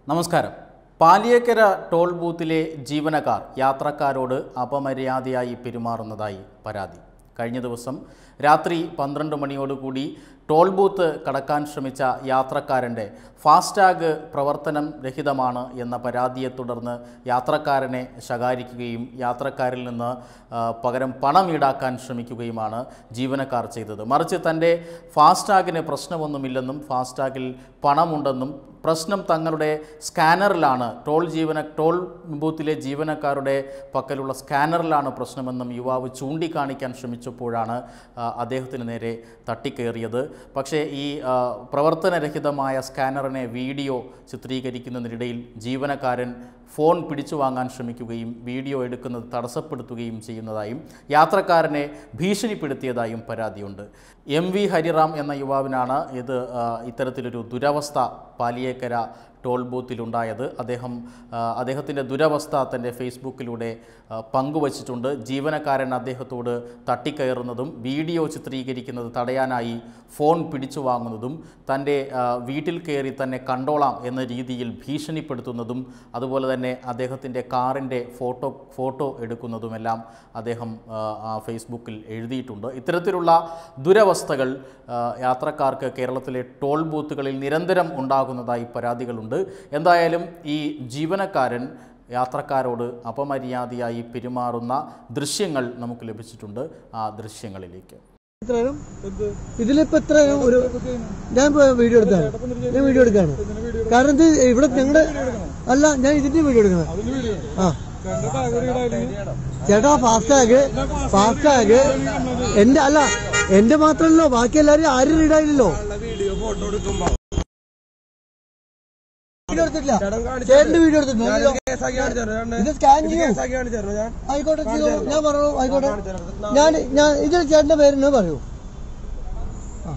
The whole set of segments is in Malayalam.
നമസ്കാരം പാലിയേക്കര ടോൾ ബൂത്തിലെ ജീവനക്കാർ യാത്രക്കാരോട് അപമര്യാദയായി പെരുമാറുന്നതായി പരാതി കഴിഞ്ഞ ദിവസം രാത്രി പന്ത്രണ്ട് മണിയോടുകൂടി ടോൾ ബൂത്ത് കടക്കാൻ ശ്രമിച്ച യാത്രക്കാരൻ്റെ ഫാസ്ടാഗ് പ്രവർത്തനം രഹിതമാണ് എന്ന പരാതിയെ തുടർന്ന് യാത്രക്കാരനെ ശകാരിക്കുകയും യാത്രക്കാരിൽ നിന്ന് ആ, പകരം പണം ഈടാക്കാൻ ശ്രമിക്കുകയുമാണ് ജീവനക്കാർ ചെയ്തത് മറിച്ച് തൻ്റെ ഫാസ്ടാഗിന് പ്രശ്നമൊന്നുമില്ലെന്നും ഫാസ്ടാഗിൽ പണമുണ്ടെന്നും പ്രശ്നം തങ്ങളുടെ സ്കാനറിലാണ് ടോൾ ജീവന ടോൾ ബൂത്തിലെ ജീവനക്കാരുടെ പക്കലുള്ള സ്കാനറിലാണ് പ്രശ്നമെന്നും യുവാവ് ചൂണ്ടിക്കാണിക്കാൻ ശ്രമിച്ചപ്പോഴാണ് ആ, അദ്ദേഹത്തിന് നേരെ തട്ടിക്കയറിയത് പക്ഷേ ഈ ആ, പ്രവർത്തനരഹിതമായ സ്കാനറിനെ വീഡിയോ ചിത്രീകരിക്കുന്നതിനിടയിൽ ജീവനക്കാരൻ ഫോൺ പിടിച്ചു വാങ്ങാൻ ശ്രമിക്കുകയും വീഡിയോ എടുക്കുന്നത് തടസ്സപ്പെടുത്തുകയും ചെയ്യുന്നതായും യാത്രക്കാരനെ ഭീഷണിപ്പെടുത്തിയതായും പരാതിയുണ്ട് എം വി ഹരിറാം എന്ന യുവാവിനാണ് ഇത് ആ, ഇത്തരത്തിലൊരു ദുരവസ്ഥ പാലിയേക്കര ടോൾ ബൂത്തിലുണ്ടായത് അദ്ദേഹം ആ, അദ്ദേഹത്തിൻ്റെ ദുരവസ്ഥ തൻ്റെ ഫേസ്ബുക്കിലൂടെ ആ, പങ്കുവച്ചിട്ടുണ്ട് ജീവനക്കാരൻ അദ്ദേഹത്തോട് തട്ടിക്കയറുന്നതും വീഡിയോ ചിത്രീകരിക്കുന്നത് തടയാനായി ഫോൺ പിടിച്ചു വാങ്ങുന്നതും തൻ്റെ ആ, വീട്ടിൽ കയറി തന്നെ കണ്ടോളാം എന്ന രീതിയിൽ ഭീഷണിപ്പെടുത്തുന്നതും അതുപോലെ തന്നെ അദ്ദേഹത്തിൻ്റെ കാറിൻ്റെ ഫോട്ടോ ഫോട്ടോ എടുക്കുന്നതുമെല്ലാം അദ്ദേഹം ആ, ആ ഫേസ്ബുക്കിൽ എഴുതിയിട്ടുണ്ട് ഇത്തരത്തിലുള്ള ദുരവസ്ഥകൾ ആ, യാത്രക്കാർക്ക് കേരളത്തിലെ ടോൾ ബൂത്തുകളിൽ നിരന്തരം ഉണ്ടാകുന്നതായി പരാതികളുണ്ട് എന്തായാലും ഈ ജീവനക്കാരൻ യാത്രക്കാരോട് അപമര്യാദയായി പെരുമാറുന്ന ദൃശ്യങ്ങൾ നമുക്ക് ലഭിച്ചിട്ടുണ്ട് ആ ദൃശ്യങ്ങളിലേക്ക് ഇത്രയും ഇതിലിപ്പോ എത്രയും ഒരു ഞാൻ ഇപ്പൊ വീഡിയോ എടുത്താണ് ഞാൻ വീഡിയോ എടുക്കാണ് കാരണം ഇത് ഇവിടെ ഞങ്ങളുടെ അല്ല ഞാൻ ഇതിന്റെ വീഡിയോ എടുക്കണം ആ ചേട്ടാ ഫാസ്ടാഗ് ഫാസ്ടാഗ് എന്റെ അല്ല എന്റെ മാത്രമല്ലോ ബാക്കി എല്ലാരും ആരും റീഡായില്ലല്ലോ വീഡിയോ എടുത്തിട്ടില്ല ചേട്ടന്റെ വീഡിയോ എടുത്തിട്ടില്ല ഇത് സ്കാൻ ചെയ്യൂ ആയിക്കോട്ടെ ചെയ്തോ ഞാൻ പറഞ്ഞു ആയിക്കോട്ടെ ഞാൻ ഞാൻ ഇതിൽ ചേട്ടന്റെ പേരെന്ന് പറയൂ ആ.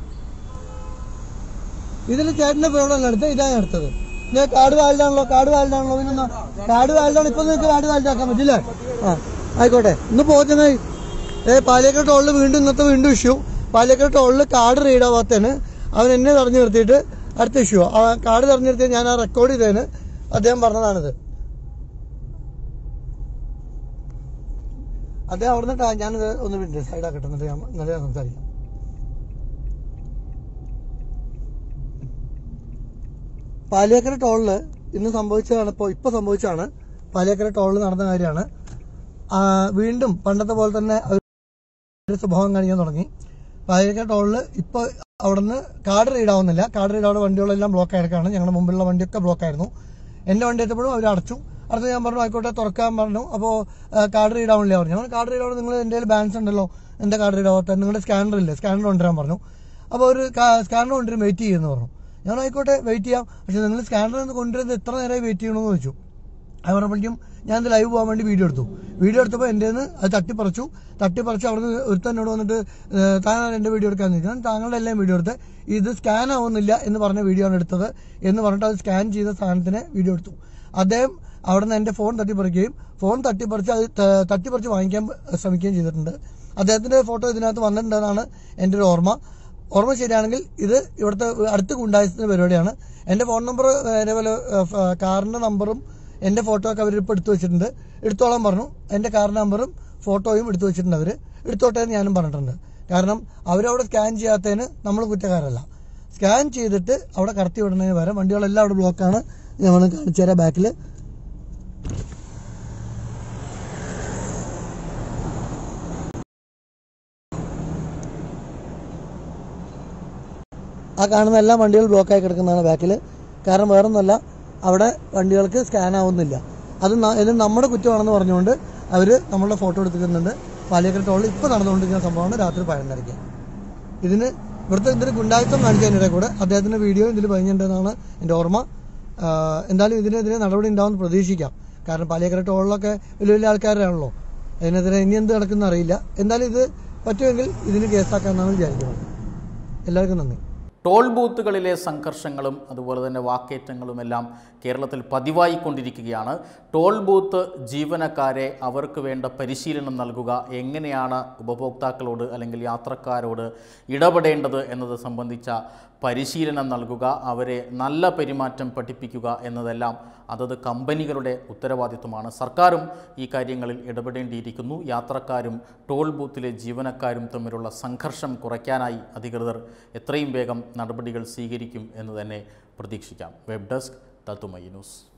ഇതിൽ ചേട്ടന്റെ പേരോടാണ് എടുത്തത് ഇതാ ഞാൻ എടുത്തത് ഞാൻ കാർഡ് വാലിഡാണല്ലോ കാർഡ് വാലിഡാണല്ലോ പിന്നെ കാർഡ് വാലിഡാണ് ഇപ്പൊ നിങ്ങൾക്ക് കാർഡ് വാലിഡാക്കാൻ പറ്റില്ലേ ആ ആയിക്കോട്ടെ ഇന്ന് പോച്ചങ്ങായി ഏ പാലേക്കര ടോളിൽ വീണ്ടും ഇന്നത്തെ വീണ്ടും ഇഷ്യൂ പാലേക്കര ടോളിൽ കാർഡ് റീഡ് ആവാത്തതിന് അവൻ എന്നെ തടഞ്ഞു നിർത്തിയിട്ട് അടുത്ത ഇഷ്യൂ ആ കാർഡ് തടഞ്ഞു നിർത്തിയത് ഞാൻ ആ റെക്കോർഡ് ചെയ്തതിന് അദ്ദേഹം പറഞ്ഞതാണിത് അദ്ദേഹം അവിടുന്ന് ടാ- ഞാനിത് ഒന്ന് വിട്ട് സൈഡാക്കട്ടെ എന്നിട്ട് ഞാൻ എന്നിട്ട് ഞാൻ സംസാരിക്കാം പാലിയേക്കര ടോളില് ഇന്ന് സംഭവിച്ചതാണ് ഇപ്പോൾ ഇപ്പൊ സംഭവിച്ചതാണ് പാലിയേക്കര ടോളിൽ നടന്ന കാര്യമാണ് ആ, വീണ്ടും പണ്ടത്തെ പോലെ തന്നെ ഒരു സ്വഭാവം കാണിക്കാൻ തുടങ്ങി പാലിയേക്കര ടോളിൽ ഇപ്പൊ അവിടുന്ന് കാർഡ് റീഡ് ആവുന്നില്ല കാർഡ് റീഡ് ആവുന്ന വണ്ടികളെല്ലാം ബ്ലോക്ക് ആയിരിക്കാണ് ഞങ്ങളുടെ മുമ്പിലുള്ള വണ്ടിയൊക്കെ ബ്ലോക്ക് ആയിരുന്നു എന്റെ വണ്ടി എത്തിയപ്പോഴും അവർ അടച്ചു അടുത്ത് ഞാൻ പറഞ്ഞു ആയിക്കോട്ടെ തുറക്കാൻ പറഞ്ഞു അപ്പോൾ കാർഡ് റീഡ് ആവണില്ല പറഞ്ഞു ഞാൻ കാർഡ് റീഡ് ആവുന്നത് നിങ്ങൾ എൻ്റെ ബാലൻസ് ഉണ്ടല്ലോ എന്താ കാർഡ് റീഡ് ആവാത്ത നിങ്ങളുടെ സ്കാനർ ഇല്ലേ സ്കാനർ കൊണ്ടുവരാൻ പറഞ്ഞു അപ്പോൾ ഒരു സ്കാനർ കൊണ്ടുവരും വെയിറ്റ് ചെയ്യുമെന്ന് പറഞ്ഞു ഞാൻ ആയിക്കോട്ടെ വെയിറ്റ് ചെയ്യാം പക്ഷെ നിങ്ങൾ സ്കാനർ ഒന്ന് കൊണ്ടുവരുന്നത് എത്ര നേരമായി വെയിറ്റ് ചെയ്യണമെന്ന് ചോദിച്ചു അത് പറഞ്ഞപ്പോഴേക്കും ഞാൻ ഇത് ലൈവ് പോകാൻ വേണ്ടി വീഡിയോ എടുത്തു വീഡിയോ എടുത്തപ്പോൾ എൻ്റെ അത് തട്ടിപ്പറിച്ചു തട്ടിപ്പറിച്ച് അവിടെ നിന്ന് ഒരുത്തന്നോട് വന്നിട്ട് ഏഹ്, താനാണ് എൻ്റെ വീഡിയോ എടുക്കാന്ന് ചോദിച്ചു ഞാൻ താങ്കളുടെ എല്ലാം വീഡിയോ എടുത്ത് ഇത് സ്കാൻ ആവുന്നില്ല എന്ന് പറഞ്ഞ വീഡിയോ ആണ് എടുത്തത് എന്ന് പറഞ്ഞിട്ട് അത് സ്കാൻ ചെയ്ത സാധനത്തിന് വീഡിയോ എടുത്തു അദ്ദേഹം അവിടെ നിന്ന് എൻ്റെ ഫോൺ തട്ടിപ്പറിക്കുകയും ഫോൺ തട്ടിപ്പറിച്ച് അത് ത- തട്ടിപ്പറിച്ച് വാങ്ങിക്കാൻ ശ്രമിക്കുകയും ചെയ്തിട്ടുണ്ട് അദ്ദേഹത്തിന്റെ ഫോട്ടോ ഇതിനകത്ത് വന്നിട്ടുണ്ടെന്നാണ് എൻ്റെ ഒരു ഓർമ്മ ഓർമ്മ ശരിയാണെങ്കിൽ ഇത് ഇവിടുത്തെ അടുത്ത് ഗുണ്ടായസത്തിന്റെ പരിപാടിയാണ് എൻ്റെ ഫോൺ നമ്പർ അതേപോലെ ഏഹ്, കാറിന്റെ നമ്പറും എൻ്റെ ഫോട്ടോ ഒക്കെ അവർ ഇപ്പോൾ എടുത്തു വെച്ചിട്ടുണ്ട് എടുത്തോളാൻ പറഞ്ഞു എൻ്റെ കാർ നമ്പറും ഫോട്ടോയും എടുത്തു വെച്ചിട്ടുണ്ട് അവർ എടുത്തോട്ടെ എന്ന് ഞാനും പറഞ്ഞിട്ടുണ്ട് കാരണം അവരവിടെ സ്കാൻ ചെയ്യാത്തതിന് നമ്മൾ കുറ്റക്കാരല്ല സ്കാൻ ചെയ്തിട്ട് അവിടെ കടത്തി വിടുന്നതിന് പകരം വണ്ടികളെല്ലാം അവിടെ ബ്ലോക്കാണ് ഞാൻ വേണം കാണിച്ചു തരാം ബാക്കിൽ ആ കാണുന്ന എല്ലാ വണ്ടികളും ബ്ലോക്കായി കിടക്കുന്നതാണ് ബാക്കിൽ കാരണം വേറൊന്നുമല്ല അവിടെ വണ്ടികൾക്ക് സ്കാൻ ആവുന്നില്ല അത് ന- ഇത് നമ്മുടെ കുറ്റമാണെന്ന് പറഞ്ഞുകൊണ്ട് അവർ നമ്മളുടെ ഫോട്ടോ എടുത്തിരിക്കുന്നുണ്ട് പാലിയേക്കര ടോളിൽ ഇപ്പോൾ നടന്നുകൊണ്ടിരിക്കുന്ന സംഭവമാണ് രാത്രി പതിനൊന്നരയ്ക്ക് ഇതിന് ഇവിടുത്തെ ഇതിന് ഗുണ്ടായുസം കാണിച്ചതിനിടെ കൂടെ അദ്ദേഹത്തിന്റെ വീഡിയോ ഇതിൽ പതിഞ്ഞിട്ടുണ്ടെന്നാണ് എൻ്റെ ഓർമ്മ ആ, എന്തായാലും ഇതിനെതിരെ നടപടി ഉണ്ടാവുമെന്ന് പ്രതീക്ഷിക്കാം കാരണം പാലിയേക്കര ടോളിലൊക്കെ വലിയ വലിയ ആൾക്കാരാണല്ലോ അതിനെതിരെ ഇനി എന്ത് നടക്കുന്ന അറിയില്ല എന്തായാലും ഇത് പറ്റുമെങ്കിൽ ഇതിന് കേസാക്കാമെന്നാണ് വിചാരിക്കുന്നത് എല്ലാവർക്കും നന്ദി ടോൾ ബൂത്തുകളിലെ സംഘർഷങ്ങളും അതുപോലെ തന്നെ വാക്കേറ്റങ്ങളുമെല്ലാം കേരളത്തിൽ പതിവായിക്കൊണ്ടിരിക്കുകയാണ് ടോൾ ബൂത്ത് ജീവനക്കാരെ അവർക്ക് വേണ്ട പരിശീലനം നൽകുക എങ്ങനെയാണ് ഉപഭോക്താക്കളോട് അല്ലെങ്കിൽ യാത്രക്കാരോട് ഇടപെടേണ്ടത് എന്നത് സംബന്ധിച്ച പരിശീലനം നൽകുക അവരെ നല്ല പെരുമാറ്റം പഠിപ്പിക്കുക എന്നതെല്ലാം അതത് കമ്പനികളുടെ ഉത്തരവാദിത്വമാണ് സർക്കാരും ഈ കാര്യങ്ങളിൽ ഇടപെടേണ്ടിയിരിക്കുന്നു യാത്രക്കാരും ടോൾ ബൂത്തിലെ ജീവനക്കാരും തമ്മിലുള്ള സംഘർഷം കുറയ്ക്കാനായി അധികൃതർ എത്രയും വേഗം നടപടികൾ സ്വീകരിക്കും എന്ന് തന്നെ പ്രതീക്ഷിക്കാം വെബ് ഡെസ്ക് തത്തുമൈ ന്യൂസ്